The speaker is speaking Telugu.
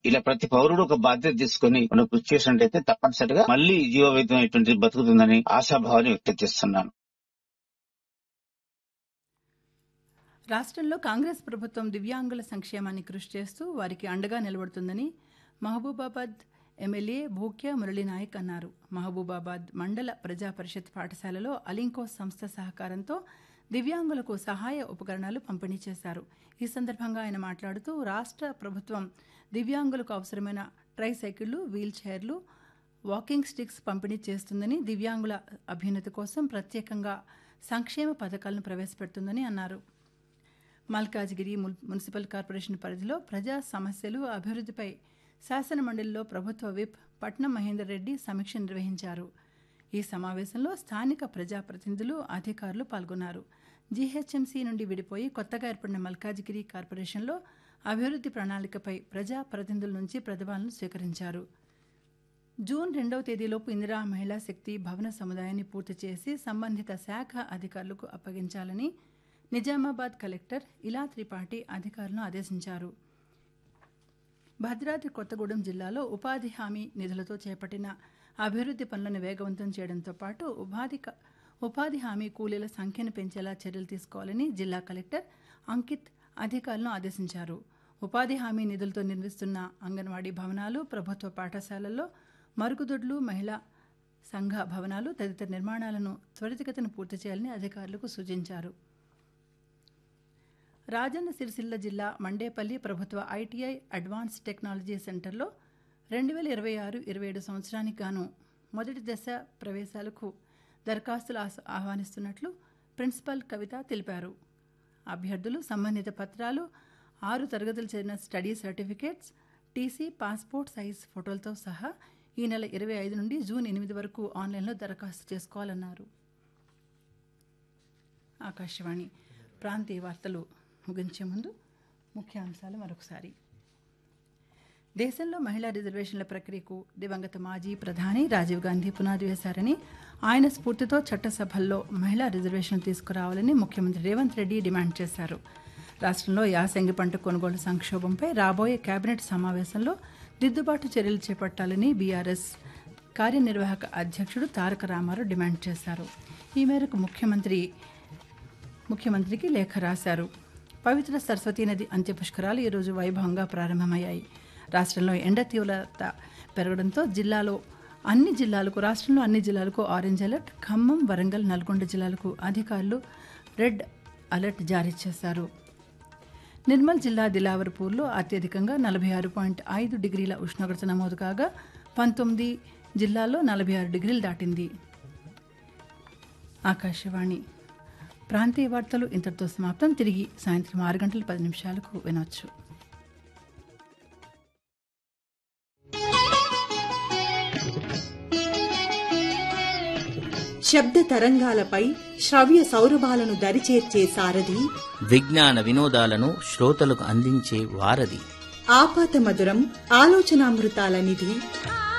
ఇలా ప్రతి పౌరుడు ఒక బాధ్యత తీసుకుని మనం కృషి చేసినట్టయితే తప్పనిసరిగా మళ్ళీ జీవవైద్యం అనేటువంటి బతుకుతుందని ఆశాభావాన్ని వ్యక్తం చేస్తున్నాను రాష్ట్రంలో కాంగ్రెస్ ప్రభుత్వం దివ్యాంగుల సంక్షేమాన్ని కృషి చేస్తూ వారికి అండగా నిలబడుతుందని మహబూబాబాద్ ఎమ్మెల్యే భూక్య మురళీనాయక్ అన్నారు మహబూబాబాద్ మండల ప్రజా పరిషత్ పాఠశాలలో అలింకో సంస్థ సహకారంతో దివ్యాంగులకు సహాయ ఉపకరణాలు పంపిణీ చేశారు ఈ సందర్భంగా ఆయన మాట్లాడుతూ రాష్ట్ర ప్రభుత్వం దివ్యాంగులకు అవసరమైన ట్రై సైకిళ్లు వీల్ చైర్లు వాకింగ్ స్టిక్స్ పంపిణీ చేస్తుందని దివ్యాంగుల అభ్యున్నతి కోసం ప్రత్యేకంగా సంక్షేమ పథకాలను ప్రవేశపెడుతుందని అన్నారు మల్కాజ్గిరి మున్- మున్సిపల్ కార్పొరేషన్ పరిధిలో ప్రజా సమస్యలు అభివృద్ధిపై శాసనమండలిలో ప్రభుత్వ విప్ పట్నం మహేందర్ రెడ్డి సమీక్ష నిర్వహించారు ఈ సమావేశంలో స్థానిక ప్రజాప్రతినిధులు అధికారులు పాల్గొన్నారు జీహెచ్ఎంసీ నుండి విడిపోయి కొత్తగా ఏర్పడిన మల్కాజ్గిరి కార్పొరేషన్లో అభివృద్ధి ప్రణాళికపై ప్రజా ప్రతినిధుల నుంచి ప్రతిభాలను స్వీకరించారు జూన్ రెండవ తేదీలోపు ఇందిరా మహిళా శక్తి భవన సముదాయాన్ని పూర్తి చేసి సంబంధిత శాఖ అధికారులకు అప్పగించాలని నిజామాబాద్ కలెక్టర్ ఇలా త్రిపాఠి అధికారులను ఆదేశించారు భద్రాద్రి కొత్తగూడెం జిల్లాలో ఉపాధి హామీ నిధులతో చేపట్టిన అభివృద్ధి పనులను వేగవంతం చేయడంతో పాటు ఉపాధి క- ఉపాధి హామీ కూలీల సంఖ్యను పెంచేలా చర్యలు తీసుకోవాలని జిల్లా కలెక్టర్ అంకిత్ అధికారులను ఆదేశించారు ఉపాధి హామీ నిధులతో నిర్మిస్తున్న అంగన్వాడీ భవనాలు ప్రభుత్వ పాఠశాలల్లో మరుగుదొడ్లు మహిళా సంఘ భవనాలు తదితర నిర్మాణాలను త్వరితగతిన పూర్తి చేయాలని అధికారులకు సూచించారు రాజన్న సిరిసిల్ల జిల్లా మండేపల్లి ప్రభుత్వ ఐటీఐ అడ్వాన్స్ టెక్నాలజీ సెంటర్లో రెండు వేల ఇరవై ఆరు ఇరవై ఏడు సంవత్సరానికి గాను మొదటి దశ ప్రవేశాలకు దరఖాస్తులు ఆస్- ఆహ్వానిస్తున్నట్లు ప్రిన్సిపల్ కవిత తెలిపారు అభ్యర్థులు సంబంధిత పత్రాలు ఆరు తరగతులు చేరిన study certificates TC passport size ఫోటోలతో సహా ఈ నెల ఇరవై ఐదు నుండి జూన్ ఎనిమిది వరకు ఆన్లైన్లో దరఖాస్తు చేసుకోవాలన్నారు ఆకాశవాణి ప్రాంతీయ వార్తలు ముగించే ముందు ముఖ్యాంశాలు మరొకసారి దేశంలో మహిళా రిజర్వేషన్ల ప్రక్రియకు దివంగత మాజీ ప్రధాని రాజీవ్ గాంధీ పునాది వేశారని ఆయన స్ఫూర్తితో చట్టసభల్లో మహిళా రిజర్వేషన్ తీసుకురావాలని ముఖ్యమంత్రి రేవంత్ రెడ్డి డిమాండ్ చేశారు రాష్ట్రంలో యాసంగి పంట కొనుగోలు సంక్షోభంపై రాబోయే కేబినెట్ సమావేశంలో దిద్దుబాటు చర్యలు చేపట్టాలని బీఆర్ఎస్ కార్యనిర్వాహక అధ్యక్షుడు తారక రామారావు డిమాండ్ చేశారు ఈ మేరకు ముఖ్యమంత్రి ముఖ్యమంత్రికి లేఖ రాశారు పవిత్ర సరస్వతీ నది అంత్యపుష్కరాలు ఈరోజు వైభవంగా ప్రారంభమయ్యాయి రాష్ట్రంలో ఎండ తీవ్రత పెరగడంతో జిల్లాలో అన్ని జిల్లాలకు రాష్ట్రంలో అన్ని జిల్లాలకు ఆరెంజ్ అలర్ట్ ఖమ్మం వరంగల్ నల్గొండ జిల్లాలకు అధికారులు రెడ్ అలర్ట్ జారీ చేశారు నిర్మల్ జిల్లా దిలావర్పూర్లో అత్యధికంగా నలభై ఆరు పాయింట్ ఐదు డిగ్రీల ఉష్ణోగ్రత నమోదు కాగా పంతొమ్మిది జిల్లాల్లో నలభై ఆరు డిగ్రీలు దాటింది ఆకాశవాణి ప్రాంతీయ వార్తలు ఇంతటితో సమాప్తం తిరిగి సాయంత్రం ఆరు గంటల పది నిమిషాలకు వినొచ్చు శబ్ద తరంగాలపై శ్రవ్య సౌరభాలను దరిచేర్చే సారథి విజ్ఞాన వినోదాలను శ్రోతలకు అందించే వారధి ఆపాత మధురం ఆలోచనామృతాల నిధి ఆ